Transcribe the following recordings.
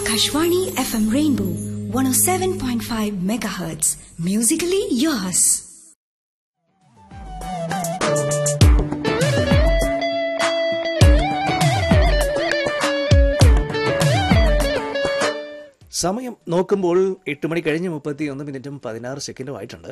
Akashvani FM Rainbow 107.5 megahertz. Musically yours. സമയം നോക്കുമ്പോൾ എട്ട് മണി കഴിഞ്ഞ് മുപ്പത്തി ഒന്ന് മിനിറ്റും പതിനാറ് സെക്കൻഡും ആയിട്ടുണ്ട്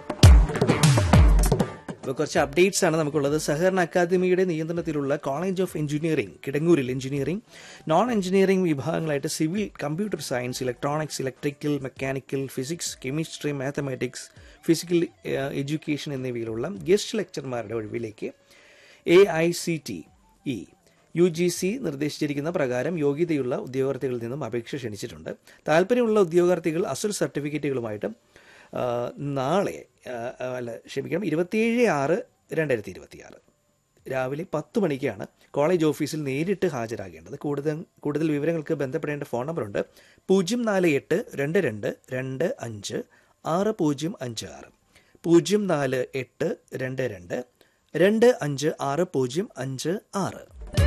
ഇപ്പോൾ കുറച്ച് അപ്ഡേറ്റ്സ് ആണ് നമുക്കുള്ളത് സഹകരണ അക്കാദമിയുടെ നിയന്ത്രണത്തിലുള്ള കോളേജ് ഓഫ് എഞ്ചിനീയറിംഗ് കിടങ്ങൂരിൽ എഞ്ചിനീയറിംഗ് നോൺ എഞ്ചിനീയറിംഗ് വിഭാഗങ്ങളായിട്ട് civil computer science electronics electrical mechanical physics chemistry mathematics physical education എന്നിവയിലുള്ള ഗസ്റ്റ് ലെക്ചർമാരുടെ ഒഴിവിലേക്ക് A I C T E U G C നിർദ്ദേശിച്ചിരിക്കുന്ന പ്രകാരം യോഗ്യതയുള്ള ഉദ്യോഗാർത്ഥികളിൽ നിന്നും അപേക്ഷ ക്ഷണിച്ചിട്ടുണ്ട് താല്പര്യമുള്ള ഉദ്യോഗാർത്ഥികൾ അസൽ സർട്ടിഫിക്കറ്റുകളുമായിട്ട് ആ, നാളെ ആ, അല്ല ക്ഷമിക്കണം ഇരുപത്തിയേഴ് ആറ് രണ്ടായിരത്തി ഇരുപത്തിയാറ് രാവിലെ പത്ത് മണിക്കാണ് കോളേജ് ഓഫീസിൽ നേരിട്ട് ഹാജരാകേണ്ടത് കൂടുതൽ കൂടുതൽ വിവരങ്ങൾക്ക് ബന്ധപ്പെടേണ്ട ഫോൺ നമ്പറുണ്ട് പൂജ്യം നാല് എട്ട് രണ്ട് രണ്ട് രണ്ട് അഞ്ച് ആറ് പൂജ്യം അഞ്ച് ആറ് പൂജ്യം നാല് എട്ട് രണ്ട് രണ്ട് രണ്ട് അഞ്ച് ആറ് പൂജ്യം അഞ്ച് ആറ്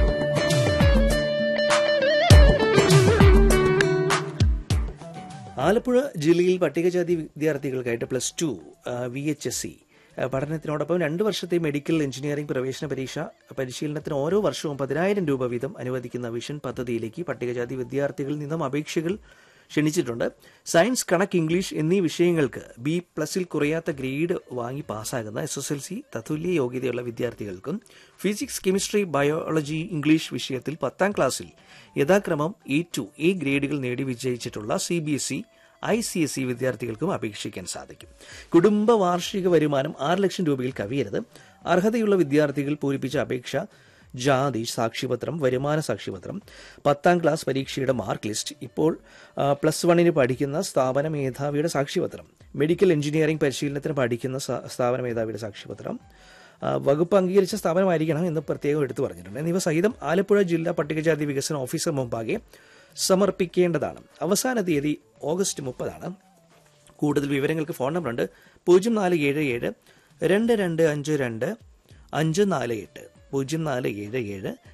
ആലപ്പുഴ ജില്ലയിൽ പട്ടികജാതി വിദ്യാർത്ഥികൾക്കായിട്ട് plus two V H S C പഠനത്തിനോടൊപ്പം രണ്ട് വർഷത്തെ മെഡിക്കൽ എഞ്ചിനീയറിംഗ് പ്രവേശന പരീക്ഷ പരിശീലനത്തിന് ഓരോ വർഷവും പതിനായിരം രൂപ വീതം അനുവദിക്കുന്ന വിഷൻ പദ്ധതിയിലേക്ക് പട്ടികജാതി വിദ്യാർത്ഥികളിൽ നിന്നും അപേക്ഷകൾ ക്ഷണിച്ചിട്ടുണ്ട് സയൻസ് കണക്ക് ഇംഗ്ലീഷ് എന്നീ വിഷയങ്ങൾക്ക് ബി പ്ലസിൽ കുറയാത്ത ഗ്രേഡ് വാങ്ങി പാസ്സാകുന്ന എസ് എസ് എൽ സി തത്തുല്യ യോഗ്യതയുള്ള വിദ്യാർത്ഥികൾക്കും ഫിസിക്സ് കെമിസ്ട്രി ബയോളജി ഇംഗ്ലീഷ് വിഷയത്തിൽ പത്താം ക്ലാസ്സിൽ യഥാക്രമം എ ടു എ ഗ്രേഡുകൾ നേടി വിജയിച്ചിട്ടുള്ള C B S E I C S E വിദ്യാർത്ഥികൾക്കും അപേക്ഷിക്കാൻ സാധിക്കും കുടുംബ വാർഷിക വരുമാനം ആറ് ലക്ഷം രൂപയിൽ കവിയരുത് അർഹതയുള്ള വിദ്യാർത്ഥികൾ പൂരിപ്പിച്ച അപേക്ഷ ജാതി സാക്ഷ്യപത്രം വരുമാന സാക്ഷ്യപത്രം പത്താം ക്ലാസ് പരീക്ഷയുടെ മാർക്ക് ലിസ്റ്റ് ഇപ്പോൾ ആ, പ്ലസ് വണ്ണിന് പഠിക്കുന്ന സ്ഥാപന മേധാവിയുടെ സാക്ഷ്യപത്രം മെഡിക്കൽ എഞ്ചിനീയറിംഗ് പരിശീലനത്തിന് പഠിക്കുന്ന സ- സ്ഥാപന മേധാവിയുടെ സാക്ഷ്യപത്രം ആ, വകുപ്പ് അംഗീകരിച്ച സ്ഥാപനമായിരിക്കണം എന്ന് പ്രത്യേകം എടുത്തു പറഞ്ഞിട്ടുണ്ട് എന്നിവ സഹിതം ആലപ്പുഴ ജില്ലാ പട്ടികജാതി വികസന ഓഫീസർ മുമ്പാകെ സമർപ്പിക്കേണ്ടതാണ് അവസാന തീയതി ഓഗസ്റ്റ് മുപ്പതാണ് കൂടുതൽ വിവരങ്ങൾക്ക് ഫോൺ നമ്പറുണ്ട് പൂജ്യം നാല് ഏഴ് ഏഴ് രണ്ട് രണ്ട് അഞ്ച് രണ്ട് അഞ്ച് നാല് എട്ട് പൂജ്യം നാല് ഏഴ് ഏഴ്